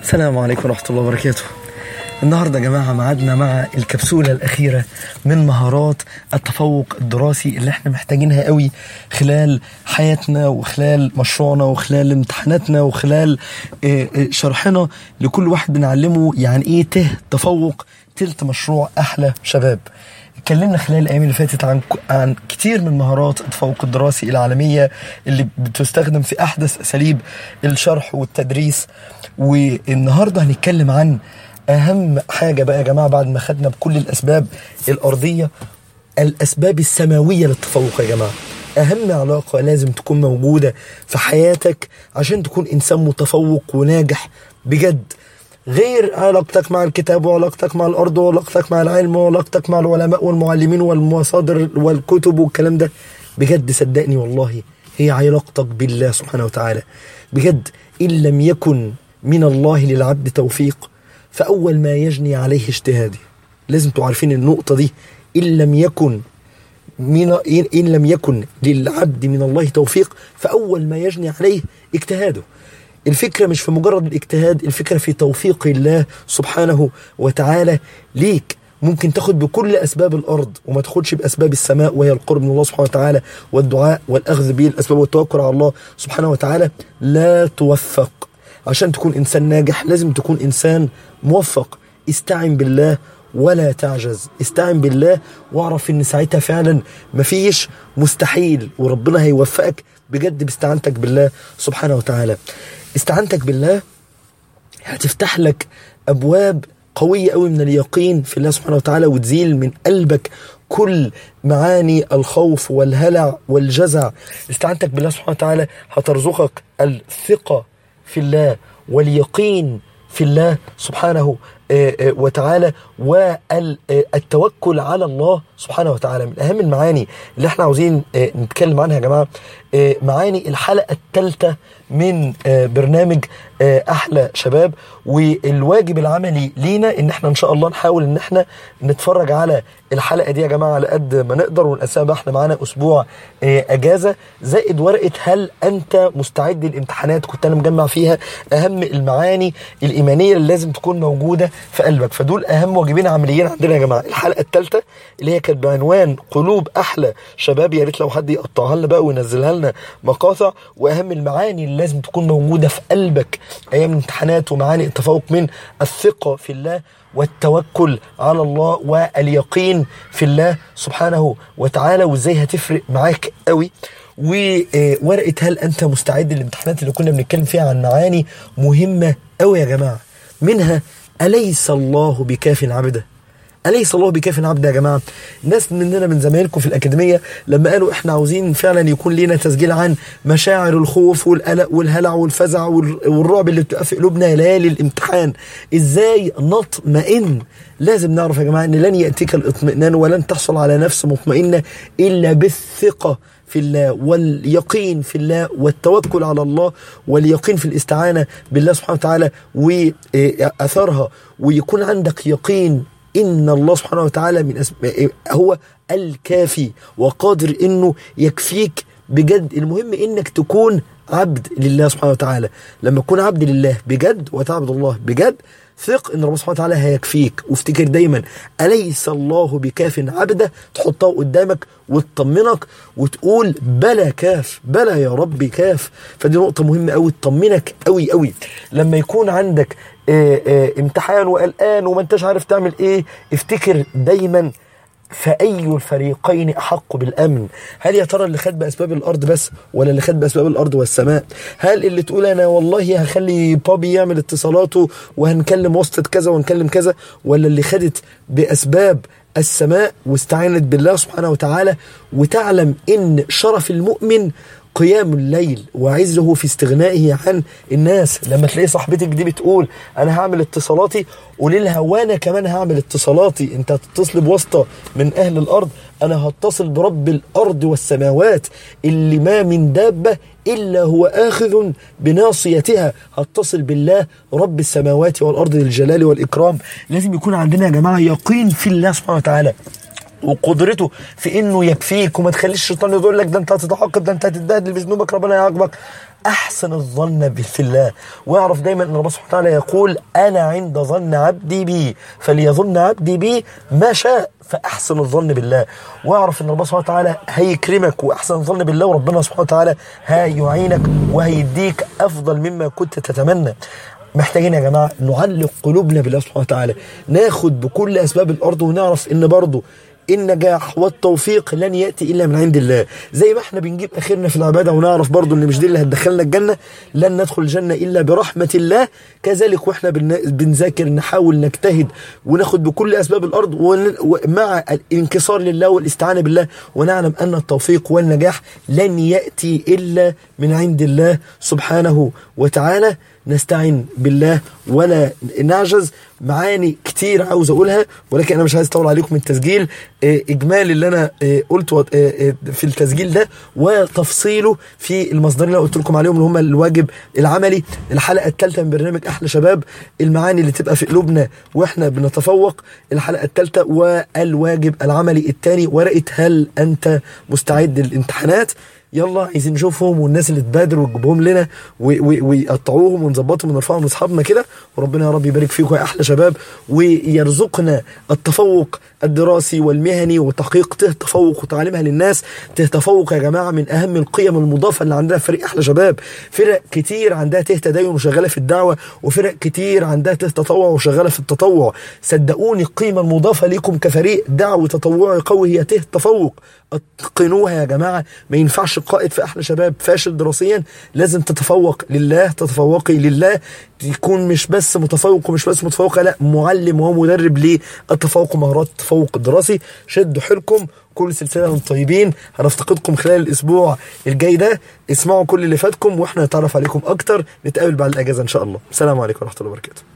السلام عليكم ورحمة الله وبركاته النهاردة يا جماعة معادنا مع الكبسولة الأخيرة من مهارات التفوق الدراسي اللي احنا محتاجينها قوي خلال حياتنا وخلال مشروعنا وخلال امتحاناتنا وخلال اه، اه، شرحنا لكل واحد بنعلمه يعني ايه ته تفوق تلت مشروع أحلى شباب اتكلمنا خلال الايام اللي فاتت عن عن كتير من مهارات التفوق الدراسي العالميه اللي بتستخدم في احدث اساليب الشرح والتدريس والنهارده هنتكلم عن اهم حاجه بقى يا جماعه بعد ما خدنا بكل الاسباب الارضيه الاسباب السماويه للتفوق يا جماعه اهم علاقه لازم تكون موجوده في حياتك عشان تكون انسان متفوق وناجح بجد غير علاقتك مع الكتاب وعلاقتك مع الارض وعلاقتك مع العلم وعلاقتك مع العلماء والمعلمين والمصادر والكتب والكلام ده بجد صدقني والله هي علاقتك بالله سبحانه وتعالى بجد ان لم يكن من الله للعبد توفيق فاول ما يجني عليه اجتهاده لازم تبقوا عارفين النقطه دي ان لم يكن من إن إن لم يكن للعبد من الله توفيق فأول ما يجني عليه اجتهاده الفكرة مش في مجرد الاجتهاد الفكرة في توفيق الله سبحانه وتعالى ليك ممكن تاخد بكل أسباب الأرض وما تاخدش بأسباب السماء وهي القرب من الله سبحانه وتعالى والدعاء والأخذ بالأسباب والتوكل على الله سبحانه وتعالى لا توفق عشان تكون إنسان ناجح لازم تكون إنسان موفق استعن بالله ولا تعجز استعن بالله واعرف ان ساعتها فعلا مفيش مستحيل وربنا هيوفقك بجد باستعانتك بالله سبحانه وتعالى استعانتك بالله هتفتح لك ابواب قوية قوي من اليقين في الله سبحانه وتعالى وتزيل من قلبك كل معاني الخوف والهلع والجزع استعانتك بالله سبحانه وتعالى هترزقك الثقة في الله واليقين في الله سبحانه آه، آه، وتعالى والتوكل على الله سبحانه وتعالى من اهم المعاني اللي احنا عاوزين آه، نتكلم عنها يا جماعه آه، معاني الحلقه الثالثه من آه، برنامج آه، احلى شباب والواجب العملي لينا ان احنا ان شاء الله نحاول ان احنا نتفرج على الحلقه دي يا جماعه على قد ما نقدر ونقسمها بقى احنا معانا اسبوع آه، اجازه زائد ورقه هل انت مستعد للامتحانات كنت انا مجمع فيها اهم المعاني الايمانيه اللي لازم تكون موجوده في قلبك فدول اهم واجبين عمليين عندنا يا جماعه الحلقه الثالثه اللي هي كانت بعنوان قلوب احلى شباب يا ريت لو حد يقطعها لنا بقى وينزلها لنا مقاطع واهم المعاني اللي لازم تكون موجوده في قلبك ايام الامتحانات ومعاني التفوق من الثقه في الله والتوكل على الله واليقين في الله سبحانه وتعالى وازاي هتفرق معاك قوي وورقه هل انت مستعد للامتحانات اللي كنا بنتكلم فيها عن معاني مهمه قوي يا جماعه منها اليس الله بكاف عبده أليس الله بكاف عبده يا جماعة ناس مننا من زمايلكم في الأكاديمية لما قالوا إحنا عاوزين فعلا يكون لينا تسجيل عن مشاعر الخوف والقلق والهلع والفزع وال- والرعب اللي بتبقى في قلوبنا ليالي الامتحان إزاي نطمئن لازم نعرف يا جماعة إن لن يأتيك الاطمئنان ولن تحصل على نفس مطمئنة إلا بالثقة في الله واليقين في الله والتوكل على الله واليقين في الاستعانة بالله سبحانه وتعالى وأثرها ويكون عندك يقين إن الله سبحانه وتعالى من أسماء هو الكافي وقادر إنه يكفيك بجد المهم إنك تكون عبد لله سبحانه وتعالى لما تكون عبد لله بجد وتعبد الله بجد ثق ان ربنا سبحانه وتعالى هيكفيك وافتكر دايما اليس الله بكاف عبده تحطها قدامك وتطمنك وتقول بلى كاف بلى يا رب كاف فدي نقطة مهمة قوي تطمنك قوي قوي لما يكون عندك آه، آه، امتحان وقلقان وما انتش عارف تعمل ايه افتكر دايما فأي الفريقين أحق بالأمن هل يا ترى اللي خد بأسباب الأرض بس ولا اللي خد بأسباب الأرض والسماء هل اللي تقول أنا والله هخلي بابي يعمل اتصالاته وهنكلم وسطة كذا وهنكلم كذا ولا اللي خدت بأسباب السماء واستعانت بالله سبحانه وتعالى وتعلم إن شرف المؤمن قيام الليل وعزه في استغنائه عن الناس لما تلاقي صاحبتك دي بتقول انا هعمل اتصالاتي قولي لها وانا كمان هعمل اتصالاتي انت هتتصل بواسطه من اهل الارض انا هتصل برب الارض والسماوات اللي ما من دابه الا هو اخذ بناصيتها هتصل بالله رب السماوات والارض للجلال والاكرام لازم يكون عندنا يا جماعه يقين في الله سبحانه وتعالى وقدرته في انه يكفيك وما تخليش الشيطان يقول لك ده انت هتتعاقب ده انت هتتبهدل بذنوبك ربنا يعاقبك احسن الظن في الله واعرف دايما ان ربنا سبحانه وتعالى يقول انا عند ظن عبدي بي فليظن عبدي بي ما شاء فاحسن الظن بالله واعرف ان ربنا سبحانه وتعالى هيكرمك واحسن الظن بالله وربنا سبحانه وتعالى هيعينك وهيديك افضل مما كنت تتمنى محتاجين يا جماعه نعلق قلوبنا بالله سبحانه وتعالى ناخد بكل اسباب الارض ونعرف ان برضه النجاح والتوفيق لن ياتي الا من عند الله زي ما احنا بنجيب اخرنا في العباده ونعرف برضو ان مش دي اللي هتدخلنا الجنه لن ندخل الجنه الا برحمه الله كذلك واحنا بنذاكر نحاول نجتهد وناخد بكل اسباب الارض ومع الانكسار لله والاستعانه بالله ونعلم ان التوفيق والنجاح لن ياتي الا من عند الله سبحانه وتعالى نستعين بالله ولا نعجز معاني كتير عاوز اقولها ولكن انا مش عايز اطول عليكم التسجيل اجمالي اللي انا قلته في التسجيل ده وتفصيله في المصدرين اللي قلت لكم عليهم اللي هم الواجب العملي الحلقه الثالثه من برنامج احلى شباب المعاني اللي تبقى في قلوبنا واحنا بنتفوق الحلقه الثالثه والواجب العملي الثاني ورقه هل انت مستعد للامتحانات يلا عايزين نشوفهم والناس اللي تبادروا وتجيبهم لنا ويقطعوهم ونظبطهم ونرفعهم لاصحابنا كده وربنا يا رب يبارك فيكم يا احلى شباب ويرزقنا التفوق الدراسي والمهني وتحقيق تفوق وتعليمها للناس تفوق يا جماعه من اهم القيم المضافه اللي عندنا في فريق احلى شباب فرق كتير عندها ته تدين وشغاله في الدعوه وفرق كتير عندها ته تطوع وشغاله في التطوع صدقوني القيمه المضافه ليكم كفريق دعوه تطوعي قوي هي ته تفوق اتقنوها يا جماعه ما ينفعش قائد في احلى شباب فاشل دراسيا لازم تتفوق لله تتفوقي لله تكون مش بس متفوق ومش بس متفوقه لا معلم ومدرب للتفوق ومهارات التفوق الدراسي شدوا حيلكم كل سلسله من طيبين هنفتقدكم خلال الاسبوع الجاي ده اسمعوا كل اللي فاتكم واحنا نتعرف عليكم اكتر نتقابل بعد الاجازه ان شاء الله السلام عليكم ورحمه الله وبركاته